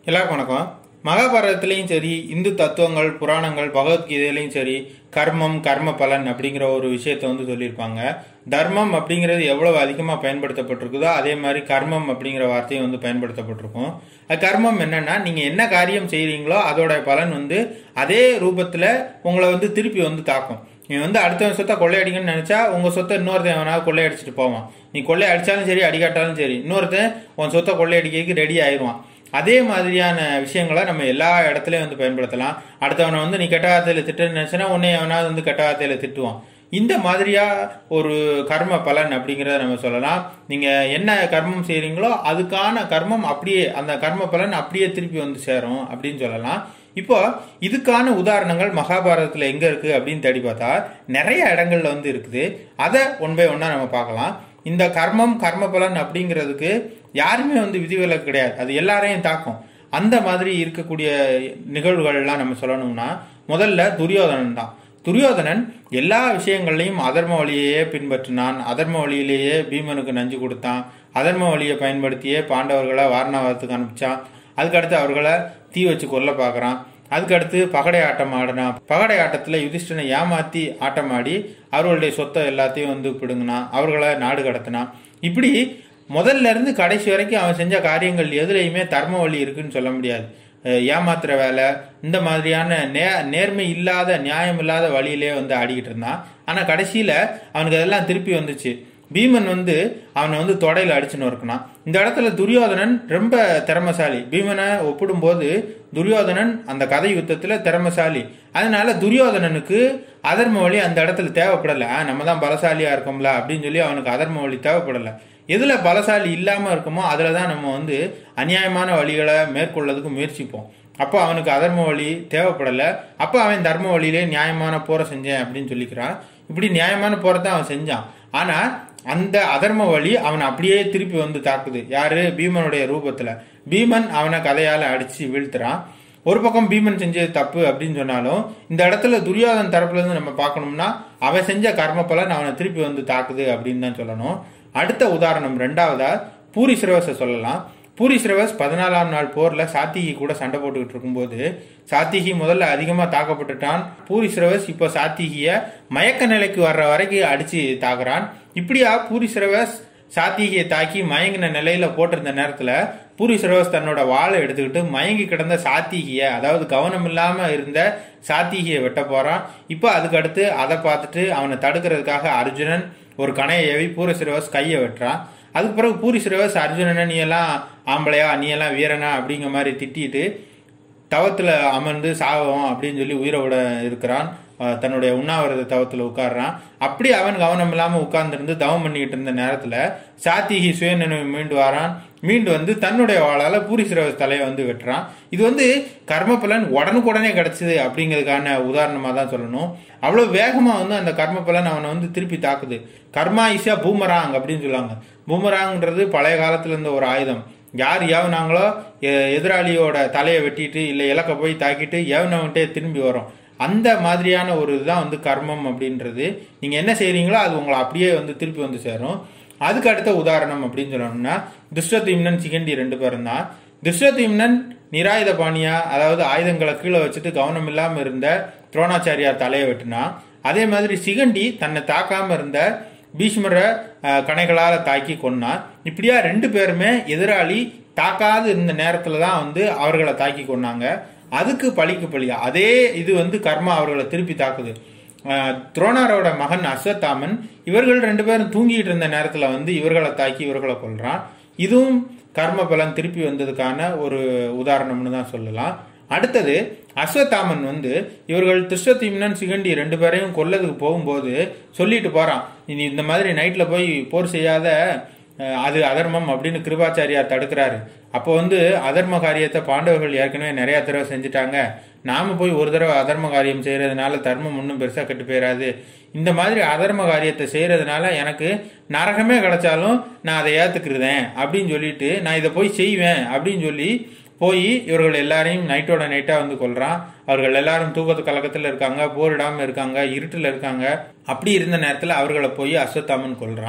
எல்லாருக்கும் வணக்கம் மகாபாரதத்திலையும் சரி இந்து தத்துவங்கள் புராணங்கள் பகவத்கீதையிலையும் சரி கர்மம் கர்ம பலன் அப்படிங்கிற ஒரு விஷயத்தை வந்து சொல்லியிருப்பாங்க தர்மம் அப்படிங்கிறது எவ்வளவு அதிகமாக பயன்படுத்தப்பட்டிருக்குதோ அதே மாதிரி கர்மம் அப்படிங்கிற வார்த்தையும் வந்து பயன்படுத்தப்பட்டிருக்கும் அது கர்மம் என்னன்னா நீங்க என்ன காரியம் செய்றீங்களோ அதோட பலன் வந்து அதே ரூபத்துல உங்களை வந்து திருப்பி வந்து தாக்கும் நீ வந்து அடுத்தவன் சொத்தை கொள்ளையடிக்கணும்னு நினைச்சா உங்க சொத்தை இன்னொருத்தன் எவனாவது கொள்ளையடிச்சிட்டு போவான் நீ கொள்ளை அடிச்சாலும் சரி அடிக்காட்டாலும் சரி இன்னொருத்தன் உன் சொத்தை கொள்ளையடிக்கிறதுக்கு ரெடி ஆயிடுவான் அதே மாதிரியான விஷயங்களை நம்ம எல்லா இடத்துலயும் வந்து பயன்படுத்தலாம் அடுத்தவனை வந்து நீ கெட்ட வார்த்தையில திட்டுன்னு நினைச்சனா உன்னை எவனாவது வந்து கெட்ட வார்த்தையில திட்டுவான் இந்த மாதிரியா ஒரு கர்ம பலன் அப்படிங்கிறத நம்ம சொல்லலாம் நீங்க என்ன கர்மம் செய்றீங்களோ அதுக்கான கர்மம் அப்படியே அந்த கர்ம பலன் அப்படியே திருப்பி வந்து சேரும் அப்படின்னு சொல்லலாம் இப்போ இதுக்கான உதாரணங்கள் மகாபாரதத்துல எங்க இருக்கு அப்படின்னு தேடி பார்த்தா நிறைய இடங்கள்ல வந்து இருக்குது அதை ஒன் பை ஒன்னா நம்ம பார்க்கலாம் இந்த கர்மம் கர்ம பலன் அப்படிங்கிறதுக்கு யாருமே வந்து விதிவிலக்கு கிடையாது அது எல்லாரையும் தாக்கும் அந்த மாதிரி இருக்கக்கூடிய நிகழ்வுகள்லாம் நம்ம சொல்லணும்னா முதல்ல துரியோதனன் தான் துரியோதனன் எல்லா விஷயங்கள்லையும் அதர்ம வழியையே பின்பற்றினான் அதர்ம வழியிலேயே பீமனுக்கு நஞ்சு கொடுத்தான் அதர்ம வழியை பயன்படுத்தியே பாண்டவர்களை வாரணாவரத்துக்கு அனுப்பிச்சான் அதுக்கடுத்து அவர்களை தீ வச்சு கொல்ல பார்க்கறான் அதுக்கடுத்து பகடை ஆட்டம் ஆடினான் பகடை ஆட்டத்தில் யுதிஷ்டனை ஏமாத்தி ஆட்டம் ஆடி அவர்களுடைய சொத்தை எல்லாத்தையும் வந்து பிடுங்கினான் அவர்களை நாடு கடத்தினான் இப்படி முதல்ல இருந்து கடைசி வரைக்கும் அவன் செஞ்ச காரியங்கள் எதுலையுமே தர்ம வழி இருக்குன்னு சொல்ல முடியாது அஹ் ஏமாத்துற வேலை இந்த மாதிரியான நே நேர்மை இல்லாத நியாயம் இல்லாத வழியிலே வந்து ஆடிக்கிட்டு இருந்தான் ஆனா கடைசியில அவனுக்கு அதெல்லாம் திருப்பி வந்துச்சு பீமன் வந்து அவனை வந்து தொடையில அடிச்சுன்னு இருக்கணும் இந்த இடத்துல துரியோதனன் ரொம்ப திறமசாலி பீமனை ஒப்பிடும்போது துரியோதனன் அந்த கதை யுத்தத்துல திறமசாலி அதனால துரியோதனனுக்கு அதர்ம வழி அந்த இடத்துல தேவைப்படல ஆ, நம்ம தான் பலசாலியா இருக்கோம்ல அப்படின்னு சொல்லி அவனுக்கு அதர்ம வழி தேவைப்படல எதுல பலசாலி இல்லாம இருக்குமோ அதுல தான் நம்ம வந்து அநியாயமான வழிகளை மேற்கொள்ளதுக்கு முயற்சிப்போம் அப்போ அவனுக்கு அதர்ம வழி தேவைப்படல அப்போ அவன் தர்ம வழியிலே நியாயமான போரை செஞ்சேன் அப்படின்னு சொல்லிக்கிறான் இப்படி நியாயமான போரை தான் அவன் செஞ்சான் ஆனா அந்த அதர்ம வழி அவனை அப்படியே திருப்பி வந்து தாக்குது யாரு பீமனுடைய ரூபத்துல பீமன் அவனை கதையால அடிச்சு வீழ்த்துறான் ஒரு பக்கம் பீமன் செஞ்சது தப்பு அப்படின்னு சொன்னாலும் இந்த இடத்துல துரியோதன் தரப்புல இருந்து நம்ம பார்க்கணும்னா அவன் செஞ்ச கர்ம பலன் அவனை திருப்பி வந்து தாக்குது அப்படின்னு தான் சொல்லணும் அடுத்த உதாரணம் ரெண்டாவதா பூரி சிரவச சொல்லலாம் பூரி சிரவஸ் பதினாலாம் நாள் போர்ல சாத்திகி கூட சண்டை போட்டுக்கிட்டு இருக்கும்போது சாத்திகி முதல்ல அதிகமா தாக்கப்பட்டுட்டான் பூரி சிரவஸ் இப்போ சாத்திகிய மயக்க நிலைக்கு வர்ற வரைக்கும் அடிச்சு தாக்குறான் இப்படியா பூரி சிரவஸ் சாத்திகியை தாக்கி மயங்கின நிலையில போட்டிருந்த நேரத்துல பூரி சிரவஸ் தன்னோட வாளை எடுத்துக்கிட்டு மயங்கி கிடந்த சாத்திகிய அதாவது கவனம் இல்லாம இருந்த சாத்திகியை வெட்ட போறான் இப்போ அதுக்கு அடுத்து அதை பார்த்துட்டு அவனை தடுக்கிறதுக்காக அர்ஜுனன் ஒரு கணையை ஏவி பூரி சிரவஸ் கையை வெட்டுறான் அதுக்கு பிறகு பூரி சிரவஸ் அர்ஜுனனை நீ எல்லாம் ஆம்பளையா நீ எல்லாம் வீரனா அப்படிங்கிற மாதிரி திட்டிட்டு தவத்துல அமர்ந்து சாவோம் அப்படின்னு சொல்லி உயிரை விட இருக்கிறான் அஹ் தன்னுடைய உண்ணாவிரத தவத்துல உட்கார்றான் அப்படி அவன் கவனம் இல்லாம உட்கார்ந்திருந்து தவம் பண்ணிக்கிட்டு இருந்த நேரத்துல சாத்திகி சுயநினைவு மீண்டு வரான் மீண்டு வந்து தன்னுடைய வாளால பூரி சிரவஸ் தலையை வந்து வெட்டுறான் இது வந்து கர்ம பலன் உடனுக்குடனே கிடைச்சது அப்படிங்கிறதுக்கான உதாரணமா தான் சொல்லணும் அவ்வளவு வேகமா வந்து அந்த கர்ம பலன் அவனை வந்து திருப்பி தாக்குது கர்மா இசா பூமராங் அப்படின்னு சொல்லுவாங்க பூமராங்ன்றது பழைய காலத்துல இருந்த ஒரு ஆயுதம் யார் ஏவுனாங்களோ எ- எதிராளியோட தலையை வெட்டிட்டு இல்லை இலக்க போய் தாக்கிட்டு ஏவுனவன்ட்டே திரும்பி வரும் அந்த மாதிரியான ஒரு இதுதான் வந்து கர்மம் அப்படின்றது நீங்க என்ன செய்றீங்களோ அது உங்களை அப்படியே வந்து திருப்பி வந்து சேரும் அதுக்கு அடுத்த உதாரணம் அப்படின்னு சொல்லணும்னா துஷ்டதீம்னன் சிகண்டி ரெண்டு பேரும் தான் துஷ்டதீம்னன் நிராயுத பாணியா அதாவது ஆயுதங்களை கீழே வச்சுட்டு கவனம் இல்லாம இருந்த துரோணாச்சாரியார் தலையை வெட்டினா அதே மாதிரி சிகண்டி தன்னை தாக்காம இருந்த பீஷ்மரை அஹ், கணைகளால தாக்கி கொன்னான் இப்படியா ரெண்டு பேருமே எதிராளி தாக்காது இருந்த நேரத்துல தான் வந்து அவர்களை தாக்கி கொன்னாங்க அதுக்கு பழிக்கு பழியா அதே இது வந்து கர்மா அவர்களை திருப்பி தாக்குது அஹ், துரோணரோட மகன் அஸ்வத்தாமன் இவர்கள் ரெண்டு பேரும் தூங்கிட்டு இருந்த நேரத்துல வந்து இவர்களை தாக்கி இவர்களை கொல்றான் இதுவும் கர்ம பலன் திருப்பி வந்ததுக்கான ஒரு உதாரணம்னு தான் சொல்லலாம் அடுத்தது அஸ்வத்தாமன் வந்து இவர்கள் திருஷ்டத்தீம்னன் சிகண்டி ரெண்டு பேரையும் கொல்லதுக்கு போகும்போது சொல்லிட்டு போறான் நீ இந்த மாதிரி நைட்ல போய் போர் செய்யாத அஹ், அது அதர்மம் அப்படின்னு கிருபாச்சாரியார் தடுக்கிறாரு அப்போ வந்து அதர்ம காரியத்தை பாண்டவர்கள் ஏற்கனவே நிறைய தடவை செஞ்சுட்டாங்க நாம போய் ஒரு தடவை அதர்ம காரியம் செய்யறதுனால தர்மம் ஒன்றும் பெருசா கெட்டு போயிடாது இந்த மாதிரி அதர்ம காரியத்தை செய்யறதுனால எனக்கு நரகமே கிடைச்சாலும் நான் அதை ஏத்துக்கிறதேன் அப்படின்னு சொல்லிட்டு நான் இதை போய் செய்வேன் அப்படின்னு சொல்லி போய் இவர்கள் எல்லாரையும் நைட்டோட நைட்டா வந்து கொல்றான் அவர்கள் எல்லாரும் தூக்கத்து கலக்கத்துல இருக்காங்க போரிடாம இருக்காங்க இருட்டுல இருக்காங்க அப்படி இருந்த நேரத்துல அவர்களை போய் அஸ்வத்தாமன் கொல்றான்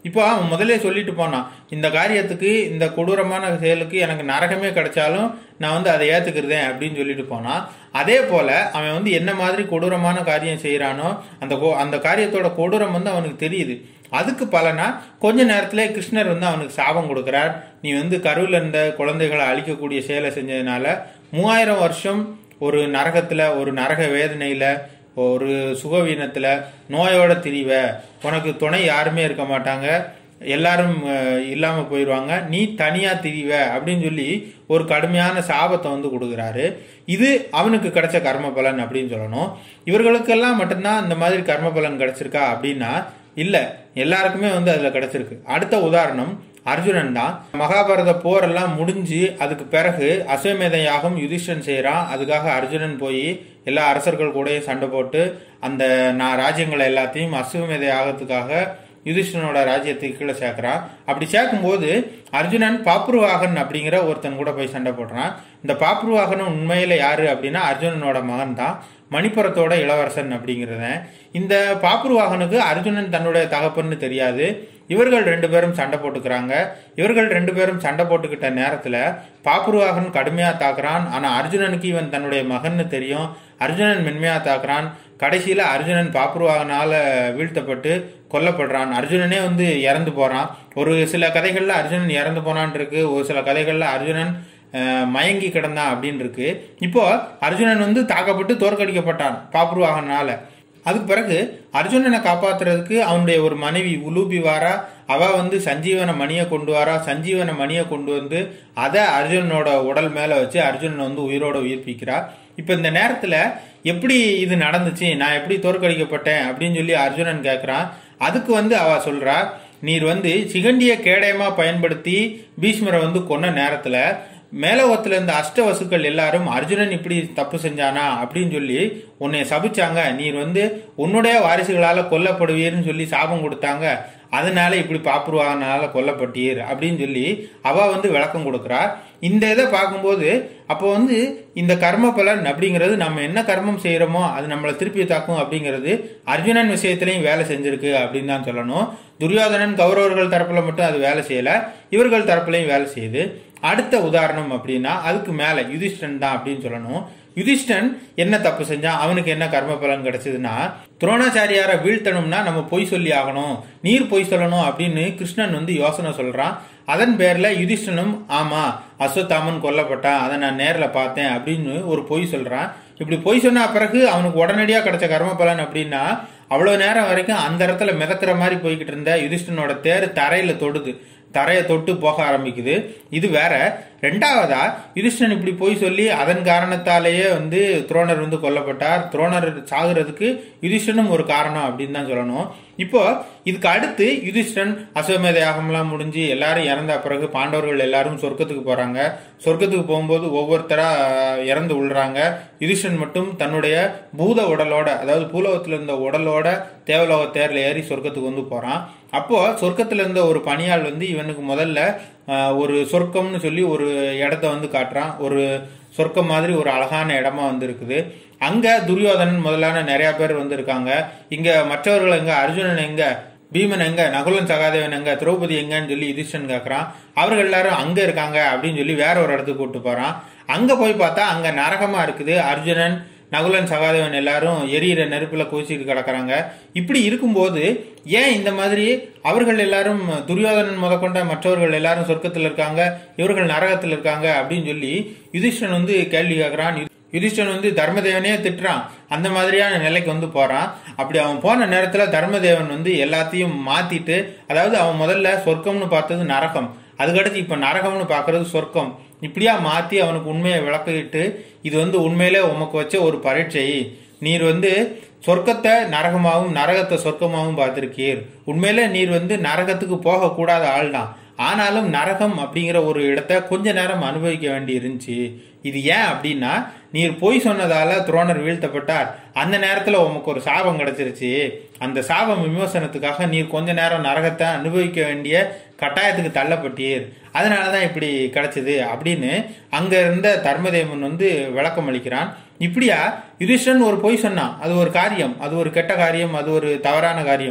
இப்போ அவன் முதல்ல சொல்லிட்டு போனான் இந்த காரியத்துக்கு இந்த கொடூரமான செயலுக்கு எனக்கு நரகமே கிடைச்சாலும் நான் வந்து அதை ஏத்துக்கிறதேன் அப்படின்னு சொல்லிட்டு போனான் அதே போல அவன் வந்து என்ன மாதிரி கொடூரமான காரியம் செய்யறானோ அந்த கொ- அந்த காரியத்தோட கொடூரம் வந்து அவனுக்கு தெரியுது அதுக்கு பலனா கொஞ்ச நேரத்திலே கிருஷ்ணர் வந்து அவனுக்கு சாபம் கொடுக்கிறார் நீ வந்து கருவில் இருந்த குழந்தைகளை அழிக்கக்கூடிய செயலை செஞ்சதுனால மூவாயிரம் வருஷம் ஒரு நரகத்துல ஒரு நரக வேதனையில ஒரு சுகவீனத்துல நோயோட திரிவ உனக்கு துணை யாருமே இருக்க மாட்டாங்க எல்லாரும் அஹ், இல்லாம போயிடுவாங்க நீ தனியா திரிவ அப்படின்னு சொல்லி ஒரு கடுமையான சாபத்தை வந்து கொடுக்குறாரு இது அவனுக்கு கிடைச்ச கர்ம பலன் அப்படின்னு சொல்லணும் இவர்களுக்கெல்லாம் மட்டும்தான் இந்த மாதிரி கர்ம பலன் கிடைச்சிருக்கா அப்படின்னா இல்ல எல்லாருக்குமே வந்து அதுல கிடைச்சிருக்கு அடுத்த உதாரணம் அர்ஜுனன் தான் மகாபாரத போர் எல்லாம் முடிஞ்சு அதுக்கு பிறகு அஸ்வமேத யாகம் யுதிஷ்டன் செய்யறான் அதுக்காக அர்ஜுனன் போய் எல்லா அரசர்கள் கூடயும் சண்டை போட்டு அந்த நான் ராஜ்யங்களை எல்லாத்தையும் அஸ்வமேத யாகத்துக்காக யுதிஷ்டனோட ராஜ்யத்துக்கு கீழே சேர்க்கிறான் அப்படி சேர்க்கும்போது அர்ஜுனன் பாப்ருவாகன் அப்படிங்கிற ஒருத்தன் கூட போய் சண்டை போடுறான் இந்த பாப்ருவாகன் உண்மையில யாரு அப்படின்னா அர்ஜுனனோட மகன் தான் மணிப்புரத்தோட இளவரசன் அப்படிங்கிறவன் இந்த பாப்ருவாகனுக்கு அர்ஜுனன் தன்னுடைய தகப்பன்னு தெரியாது இவர்கள் ரெண்டு பேரும் சண்டை போட்டுக்கிறாங்க இவர்கள் ரெண்டு பேரும் சண்டை போட்டுக்கிட்ட நேரத்துல பாப்ருவாகன் கடுமையா தாக்குறான் ஆனா அர்ஜுனனுக்கு இவன் தன்னுடைய மகன்னு தெரியும் அர்ஜுனன் மென்மையா தாக்குறான் கடைசியில அர்ஜுனன் பாப்ருவாகனால வீழ்த்தப்பட்டு கொல்லப்படுறான் அர்ஜுனனே வந்து இறந்து போறான் ஒரு சில கதைகள்ல அர்ஜுனன் இறந்து போனான் இருக்கு ஒரு சில கதைகள்ல அர்ஜுனன் அஹ், மயங்கி கிடந்தான் அப்படின்னு இருக்கு இப்போ அர்ஜுனன் வந்து தாக்கப்பட்டு தோற்கடிக்கப்பட்டான் பாப்ருவாகனால அதுக்கு பிறகு அர்ஜுனனை காப்பாத்துறதுக்கு அவனுடைய ஒரு மனைவி உலூபி வாரா அவ வந்து சஞ்சீவன மணியை கொண்டு வரா சஞ்சீவன மணியை கொண்டு வந்து அதை அர்ஜுனனோட உடல் மேல வச்சு அர்ஜுனனை வந்து உயிரோட உயிர்ப்பிக்கிறா இப்ப இந்த நேரத்துல எப்படி இது நடந்துச்சு நான் எப்படி தோற்கடிக்கப்பட்டேன் அப்படின்னு சொல்லி அர்ஜுனன் கேக்குறான் அதுக்கு வந்து அவ சொல்றா நீர் வந்து சிகண்டிய கேடயமா பயன்படுத்தி பீஷ்மரை வந்து கொன்ன நேரத்துல மேலோகத்துல இருந்த அஷ்டவசுக்கள் எல்லாரும் அர்ஜுனன் இப்படி தப்பு செஞ்சானா அப்படின்னு சொல்லி உன்னை சபிச்சாங்க நீர் வந்து உன்னுடைய வாரிசுகளால கொல்லப்படுவீர்னு சொல்லி சாபம் கொடுத்தாங்க அதனால இப்படி பாப்புருவாகனால கொல்லப்பட்டீர் அப்படின்னு சொல்லி அவ வந்து விளக்கம் கொடுக்குறா இந்த இதை பார்க்கும்போது அப்போ வந்து இந்த கர்ம பலன் அப்படிங்கிறது நம்ம என்ன கர்மம் செய்யறோமோ அது நம்மளை திருப்பி தாக்கும் அப்படிங்கிறது அர்ஜுனன் விஷயத்திலையும் வேலை செஞ்சிருக்கு அப்படின்னு தான் சொல்லணும் துரியோதனன் கௌரவர்கள் தரப்புல மட்டும் அது வேலை செய்யல இவர்கள் தரப்புலையும் வேலை செய்யுது அடுத்த உதாரணம் அப்படின்னா அதுக்கு மேல யுதிஷ்டன் தான் அப்படின்னு சொல்லணும் யுதிஷ்டன் என்ன தப்பு செஞ்சான் அவனுக்கு என்ன கர்ம பலன் கிடைச்சதுன்னா துரோணாச்சாரியாரை வீழ்த்தணும்னா நம்ம பொய் சொல்லி ஆகணும் நீர் பொய் சொல்லணும் அப்படின்னு கிருஷ்ணன் வந்து யோசனை சொல்றான் அதன் பேர்ல யுதிஷ்டனும் ஆமா அஸ்வத்தாமன் கொல்லப்பட்டான் அதை நான் நேர்ல பார்த்தேன் அப்படின்னு ஒரு பொய் சொல்றான் இப்படி பொய் சொன்ன பிறகு அவனுக்கு உடனடியா கிடைச்ச கர்ம பலன் அப்படின்னா அவ்வளவு நேரம் வரைக்கும் அந்த இடத்துல மிதக்கிற மாதிரி போய்கிட்டு இருந்த யுதிஷ்டனோட தேர் தரையில தொடுது தரையை தொட்டு போக ஆரம்பிக்குது இது வேற ரெண்டாவதா யுதிஷ்டன் இப்படி போய் சொல்லி அதன் காரணத்தாலேயே வந்து துரோணர் வந்து கொல்லப்பட்டார் துரோணர் சாகுறதுக்கு யுதிஷ்டனும் ஒரு காரணம் அப்படின்னு தான் சொல்லணும் இப்போ இதுக்கு அடுத்து யுதிஷ்டன் அஸ்வமேத யாகம்லாம் முடிஞ்சு எல்லாரும் இறந்த பிறகு பாண்டவர்கள் எல்லாரும் சொர்க்கத்துக்கு போறாங்க சொர்க்கத்துக்கு போகும்போது ஒவ்வொருத்தரா இறந்து விழுறாங்க யுதிஷ்டன் மட்டும் தன்னுடைய பூத உடலோட அதாவது பூலோகத்துல இருந்த உடலோட தேவலோக தேர்ல ஏறி சொர்க்கத்துக்கு வந்து போறான் அப்போ சொர்க்கத்துல இருந்த ஒரு பணியாள் வந்து இவனுக்கு முதல்ல ஆஹ், ஒரு சொர்க்கம்னு சொல்லி ஒரு இடத்த வந்து காட்டுறான் ஒரு சொர்க்கம் மாதிரி ஒரு அழகான இடமா வந்து இருக்குது அங்க துரியோதனன் முதலான நிறைய பேர் வந்து இருக்காங்க இங்க மற்றவர்கள் எங்க அர்ஜுனன் எங்க பீமன் எங்க நகுலன் சகாதேவன் எங்க திரௌபதி எங்கன்னு சொல்லி யுதிஷ்டன் கேக்குறான் அவர்கள் எல்லாரும் அங்க இருக்காங்க அப்படின்னு சொல்லி வேற ஒரு இடத்துக்கு கூட்டு போறான் அங்க போய் பார்த்தா அங்க நரகமா இருக்குது அர்ஜுனன் நகுலன் சகாதேவன் எல்லாரும் எரியிற நெருப்புல குதிச்சுட்டு கிடக்குறாங்க இப்படி இருக்கும்போது ஏன் இந்த மாதிரி அவர்கள் எல்லாரும் துரியோதனன் முதற்கொண்ட மற்றவர்கள் எல்லாரும் சொர்க்கத்தில் இருக்காங்க இவர்கள் நரகத்தில் இருக்காங்க அப்படின்னு சொல்லி யுதிஷ்டன் வந்து கேள்வி கேட்கிறான் யுதிஷ்டன் வந்து தர்மதேவனே திட்டுறான் அந்த மாதிரியான நிலைக்கு வந்து போறான் அப்படி அவன் போன நேரத்துல தர்மதேவன் வந்து எல்லாத்தையும் மாத்திட்டு அதாவது அவன் முதல்ல சொர்க்கம்னு பார்த்தது நரகம் அதுக்கடுத்து இப்ப நரகம்னு பாக்குறது சொர்க்கம் இப்படியா மாத்தி அவனுக்கு உண்மையை விளக்கிட்டு இது வந்து உண்மையிலே உமக்கு வச்ச ஒரு பரீட்சை நீர் வந்து சொர்க்கத்தை நரகமாகவும் நரகத்தை சொர்க்கமாகவும் பார்த்திருக்கீர் உண்மையிலே நீர் வந்து நரகத்துக்கு போக கூடாத ஆள் தான் ஆனாலும் நரகம் அப்படிங்கிற ஒரு இடத்த கொஞ்ச நேரம் அனுபவிக்க வேண்டி இருந்துச்சு இது ஏன் அப்படின்னா நீர் பொய் சொன்னதால துரோணர் வீழ்த்தப்பட்டார் அந்த நேரத்துல உமக்கு ஒரு சாபம் கிடைச்சிருச்சு அந்த சாபம் விமோசனத்துக்காக நீர் கொஞ்ச நேரம் நரகத்தை அனுபவிக்க வேண்டிய கட்டாயத்துக்கு தள்ளப்பட்டீர் அதனாலதான் இப்படி கிடைச்சது அப்படின்னு அங்க இருந்த தர்மதேவன் வந்து விளக்கம் அளிக்கிறான் இப்படியா யுதிஷ்டன் ஒரு பொய் சொன்னான் அது ஒரு காரியம் அது ஒரு கெட்ட காரியம் அது ஒரு தவறான காரியம்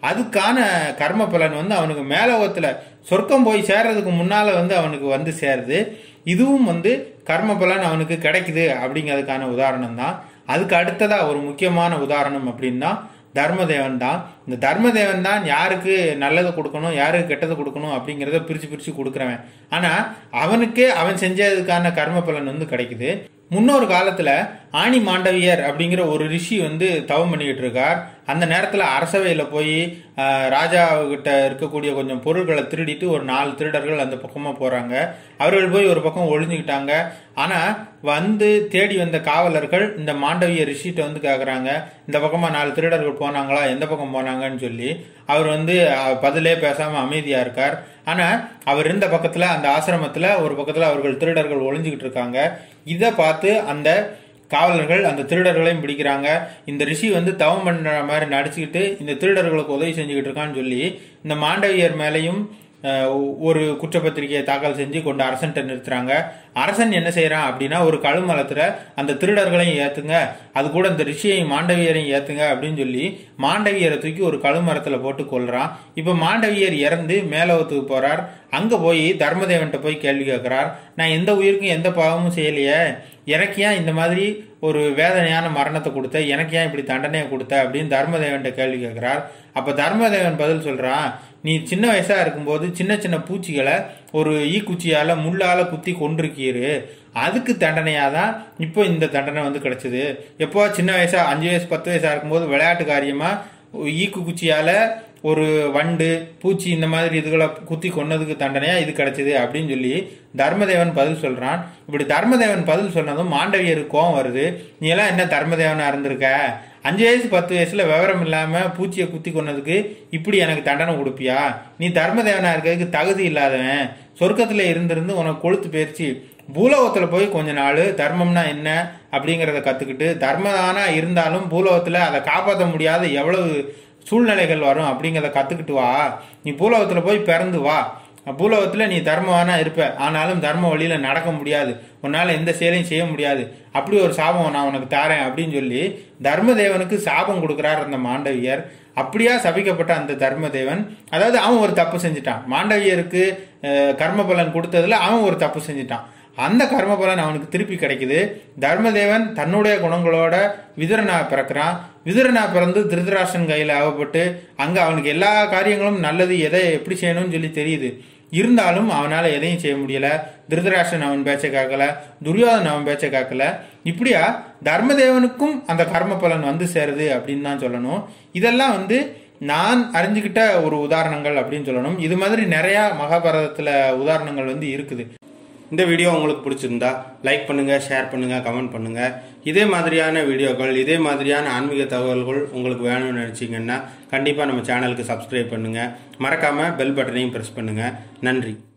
அதுக்கான கர்ம பலன் வந்து அவனுக்கு மேலோகத்துல சொர்க்கம் போய் சேர்றதுக்கு முன்னால வந்து அவனுக்கு வந்து சேருது இதுவும் வந்து கர்ம பலன் அவனுக்கு கிடைக்குது அப்படிங்கிறதுக்கான உதாரணம் தான் அதுக்கு அடுத்ததா ஒரு முக்கியமான உதாரணம் அப்படின்னா தர்மதேவன் தான் இந்த தர்மதேவன் தான் யாருக்கு நல்லது கொடுக்கணும் யாருக்கு கெட்டது கொடுக்கணும் அப்படிங்கிறத பிரிச்சு பிரிச்சு கொடுக்குறவன் ஆனா அவனுக்கே அவன் செஞ்சதுக்கான கர்ம பலன் வந்து கிடைக்குது முன்னொரு காலத்துல ஆணி மாண்டவியர் அப்படிங்கிற ஒரு ரிஷி வந்து தவம் பண்ணிக்கிட்டு இருக்கார் அந்த நேரத்துல அரசவையில போய் ஆஹ், ராஜா கிட்ட இருக்கக்கூடிய கொஞ்சம் பொருட்களை திருடிட்டு ஒரு நாலு திருடர்கள் அந்த பக்கமா போறாங்க அவர்கள் போய் ஒரு பக்கம் ஒளிஞ்சுக்கிட்டாங்க ஆனா வந்து தேடி வந்த காவலர்கள் இந்த மாண்டவிய ரிஷிட்ட வந்து கேக்குறாங்க இந்த பக்கமா நாலு திருடர்கள் போனாங்களா எந்த பக்கம் போனாங்கன்னு சொல்லி அவர் வந்து அஹ், பதிலே பேசாம அமைதியா இருக்கார் ஆனா அவர் இருந்த பக்கத்துல அந்த ஆசிரமத்துல ஒரு பக்கத்துல அவர்கள் திருடர்கள் ஒளிஞ்சுக்கிட்டு இருக்காங்க இதை பார்த்து அந்த காவலர்கள் அந்த திருடர்களையும் பிடிக்கிறாங்க இந்த ரிஷி வந்து தவம் பண்ற மாதிரி நடிச்சுக்கிட்டு இந்த திருடர்களுக்கு உதவி செஞ்சுக்கிட்டு இருக்கான்னு சொல்லி இந்த மாண்டவியர் மேலையும் அஹ், ஒரு குற்றப்பத்திரிகையை தாக்கல் செஞ்சு கொண்டு அரசன்ட்ட நிறுத்துறாங்க அரசன் என்ன செய்யறான் அப்படின்னா ஒரு கழுமலத்துல அந்த திருடர்களையும் ஏத்துங்க அது கூட இந்த ரிஷியையும் மாண்டவியரையும் ஏத்துங்க அப்படின்னு சொல்லி மாண்டவியரை தூக்கி ஒரு கழுமரத்துல போட்டு கொல்றான் இப்ப மாண்டவியர் இறந்து மேலோகத்துக்கு போறார் அங்க போய் தர்மதேவன்ட்ட போய் கேள்வி கேட்கிறார் நான் எந்த உயிருக்கும் எந்த பாவமும் செய்யலையே எனக்கு ஏன் இந்த மாதிரி ஒரு வேதனையான மரணத்தை கொடுத்த எனக்கு ஏன் இப்படி தண்டனையை கொடுத்த அப்படின்னு தர்மதேவன்ட்ட கேள்வி கேட்கிறார் அப்ப தர்மதேவன் பதில் சொல்றான் நீ சின்ன வயசா இருக்கும்போது சின்ன சின்ன பூச்சிகளை ஒரு ஈக்குச்சியால முள்ளால குத்தி கொண்டிருக்கீரு அதுக்கு தண்டனையா தான் இப்போ இந்த தண்டனை வந்து கிடைச்சது எப்போ சின்ன வயசா அஞ்சு வயசு பத்து வயசா இருக்கும்போது விளையாட்டு காரியமா ஈக்கு குச்சியால ஒரு வண்டு பூச்சி இந்த மாதிரி இதுகளை குத்தி கொன்னதுக்கு தண்டனையா இது கிடைச்சது அப்படின்னு சொல்லி தர்மதேவன் பதில் சொல்றான் இப்படி தர்மதேவன் பதில் சொன்னதும் மாண்டவியருக்கு கோவம் வருது நீ எல்லாம் என்ன தர்மதேவனா இருந்திருக்க அஞ்சு வயசு பத்து வயசுல விவரம் இல்லாம பூச்சியை குத்தி கொன்னதுக்கு இப்படி எனக்கு தண்டனை கொடுப்பியா நீ தர்மதேவனா இருக்கிறதுக்கு தகுதி இல்லாதவன் சொர்க்கத்துல இருந்திருந்து உனக்கு கொழுத்து போயிருச்சு பூலோகத்துல போய் கொஞ்ச நாள் தர்மம்னா என்ன அப்படிங்கறத கத்துக்கிட்டு தர்மதானா இருந்தாலும் பூலோகத்துல அதை காப்பாற்ற முடியாத எவ்வளவு சூழ்நிலைகள் வரும் அப்படிங்கறத கத்துக்கிட்டு வா நீ பூலோகத்துல போய் பிறந்து வா பூலோகத்துல நீ தர்மவானா இருப்ப ஆனாலும் தர்ம வழியில நடக்க முடியாது உன்னால எந்த செயலையும் செய்ய முடியாது அப்படி ஒரு சாபம் நான் உனக்கு தாரேன் அப்படின்னு சொல்லி தர்மதேவனுக்கு சாபம் கொடுக்கிறார் அந்த மாண்டவியர் அப்படியா சபிக்கப்பட்ட அந்த தர்மதேவன் அதாவது அவன் ஒரு தப்பு செஞ்சுட்டான் மாண்டவியருக்கு அஹ், கர்ம பலன் கொடுத்ததுல அவன் ஒரு தப்பு செஞ்சுட்டான் அந்த கர்ம பலன் அவனுக்கு திருப்பி கிடைக்குது தர்மதேவன் தன்னுடைய குணங்களோட விதுரனா பிறக்கிறான் விதுரனா பிறந்து திருதராஷ்டன் கையில ஆகப்பட்டு அங்க அவனுக்கு எல்லா காரியங்களும் நல்லது எதை எப்படி செய்யணும்னு சொல்லி தெரியுது இருந்தாலும் அவனால எதையும் செய்ய முடியல திருதராஷ்டன் அவன் பேச்சை காக்கல துரியோதன் அவன் பேச்சை காக்கல இப்படியா தர்மதேவனுக்கும் அந்த கர்ம பலன் வந்து சேருது அப்படின்னு தான் சொல்லணும் இதெல்லாம் வந்து நான் அறிஞ்சுக்கிட்ட ஒரு உதாரணங்கள் அப்படின்னு சொல்லணும் இது மாதிரி நிறைய மகாபாரதத்துல உதாரணங்கள் வந்து இருக்குது இந்த வீடியோ உங்களுக்கு பிடிச்சிருந்தா லைக் பண்ணுங்க ஷேர் பண்ணுங்க கமெண்ட் பண்ணுங்க இதே மாதிரியான வீடியோக்கள் இதே மாதிரியான ஆன்மீக தகவல்கள் உங்களுக்கு வேணும்னு நினைச்சீங்கன்னா கண்டிப்பா நம்ம சேனலுக்கு சப்ஸ்கிரைப் பண்ணுங்க மறக்காம பெல் பட்டனையும் பிரஸ் பண்ணுங்க நன்றி